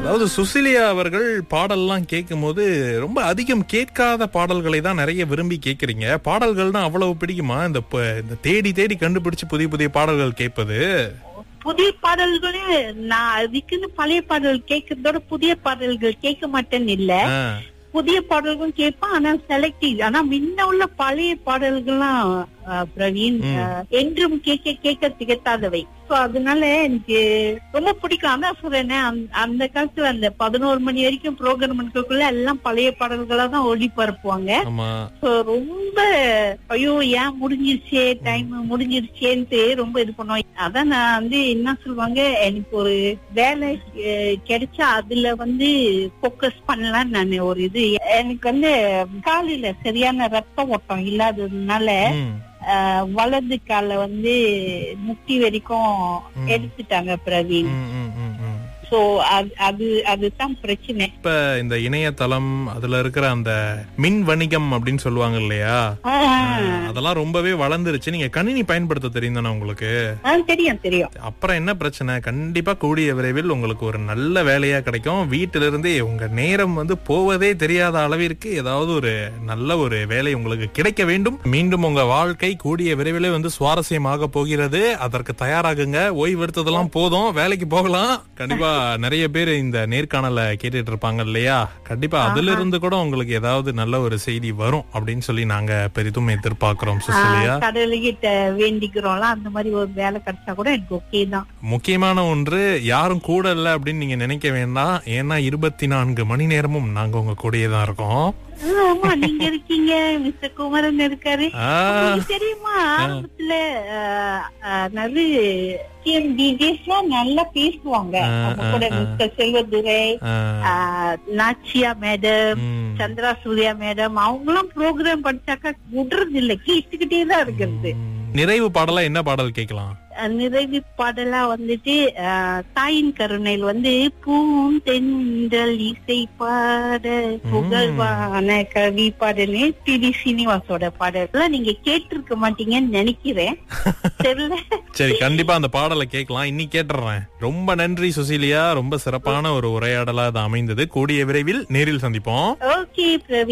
அதாவது சுசிலியா அவர்கள் பாடல்லாம் கேட்கும்போது ரொம்ப அதிகம் கேட்காத பாடல்களை தான் நிறைய விரும்பி கேக்குறீங்க பாடல்கள்னா அவ்வளவு பிடிக்குமா இந்த ப- இந்த தேடி தேடி கண்டுபிடிச்சு புதிய புதிய பாடல்கள் கேட்பது புதிய பாடல்களே நான் அதுக்குன்னு பழைய பாடல் கேட்கறதோட புதிய பாடல்கள் கேட்க மாட்டேன்னு இல்ல ஆ, புதிய பாடல்களும் கேட்பேன் ஆனா செலக்டிவ் ஆனா முன்ன உள்ள பழைய பாடல்கள்லாம் அஹ், பிரவீன் ம். அஹ், என்றும் கேட்க கேட்க திகட்டாதவை சோ அதனால எனக்கு ரொம்ப பிடிக்கும் அதான் சொல்றேனே அந்த- அந்த காலத்துல அந்த பதினோரு மணி வரைக்கும் ப்ரோக்ராம் இருக்கக்குள்ள எல்லாம் பழைய பாடல்களா தான் ஒளிபரப்புவாங்க ஆமா So, ரொம்ப ஐயோ ஏன் முடிஞ்சிருச்சே டைம் முடிஞ்சிருச்சேன்ட்டு ரொம்ப இது பண்ணுவோம் அதான் நான் வந்து என்ன சொல்லுவாங்க எனக்கு ஒரு வேலை அஹ், கிடைச்சா அதுல வந்து போக்கஸ் பண்ணலாம் நான் ஒரு இது எனக்கு வந்து காலில சரியான ரத்த ஓட்டம் இல்லாததுனால ம், அஹ், வலது கால வந்து முட்டி வரைக்கும் ம். எடுத்துட்டாங்க பிரவீன் ம், ம், ம், ம். சோ அது அது அதுதான் பிரச்சனை இப்ப இந்த இணையதளம் அதுல இருக்கிற அந்த மின் வணிகம் அப்படின்னு சொல்லுவாங்க இல்லையா ஆஹ், அதெல்லாம் ரொம்பவே வளர்ந்துருச்சு நீங்க கணினி பயன்படுத்த தெரியும் தானே உங்களுக்கு ஆஹ், தெரியும் தெரியும் அப்புறம் என்ன பிரச்சனை கண்டிப்பா கூடிய விரைவில் உங்களுக்கு ஒரு நல்ல வேலையா கிடைக்கும் வீட்டில இருந்தே உங்க நேரம் வந்து போவதே தெரியாத அளவிற்கு ஏதாவது ஒரு நல்ல ஒரு வேலை உங்களுக்கு கிடைக்க வேண்டும் மீண்டும் உங்க வாழ்க்கை கூடிய விரைவிலே வந்து சுவாரஸ்யமாக போகிறது அதற்கு தயாராகுங்க ஓய்வு எடுத்ததெல்லாம் போதும் வேலைக்கு போகலாம் கண்டிப்பா நிறைய பேர் இந்த நேர்காணல கேட்டுட்டு இருப்பாங்க இல்லையா கண்டிப்பா அதுல இருந்து கூட உங்களுக்கு ஏதாவது நல்ல ஒரு செய்தி வரும் அப்படின்னு சொல்லி நாங்க பெரிதும் எதிர்பார்க்கிறோம் சுசிலியா ஆஹ் கடவுள்கிட்ட வேண்டிக்கிறோம்ல அந்த மாதிரி ஒரு வேலை கிடைச்சா கூட எனக்கு ஓகே தான் முக்கியமான ஒன்று யாரும் கூட இல்ல அப்படின்னு நீங்க நினைக்க வேண்டாம் ஏன்னா இருபத்தி நான்கு மணி நேரமும் நாங்க உங்க கூடயே தான் இருக்கோம் ஆஹ் ஆமா நீங்க இருக்கீங்க மிஸ்டர் குமரன் இருக்காரு ஆ, உங்களுக்கு தெரியுமா ஆரம்பத்துல ஆஹ், ஆஹ், நிறைய டிஎம் டிஜேஸ் நல்லா பேசுவாங்க ஆ, அவங்க கூட ஆ, ஆ. மிஸ்டர் செல்வதுரை ஆ, ஆஹ், நாச்சியா மேடம் ம், சந்திரா சூர்யா மேடம் அவங்க எல்லாம் ப்ரோக்ராம் படிச்சாக்கா விடுறது இல்ல கேட்டுக்கிட்டே தான் இருக்கிறது ம். நிறைவு பாடலா என்ன பாடல் கேட்கலாம் அஹ் நிறைவு பாடலா வந்துட்டு அஹ், தாயின் கருணையில் வந்து பூந்தென்றல் இசை பாட புகழ்வான கவி பாடல்னு டி டி சீனிவாசோட பாடலாம் நீங்க கேட்டிருக்க மாட்டீங்கன்னு நினைக்கிறேன் தெரியல சரி கண்டிப்பா அந்த பாடலை கேட்கலாம் இன்னி கேட்டுறேன் ரொம்ப நன்றி சுசீலியா ரொம்ப சிறப்பான ஒரு உரையாடலா அது அமைந்தது கூடிய விரைவில் நேரில் சந்திப்போம் ஓகே பிரவி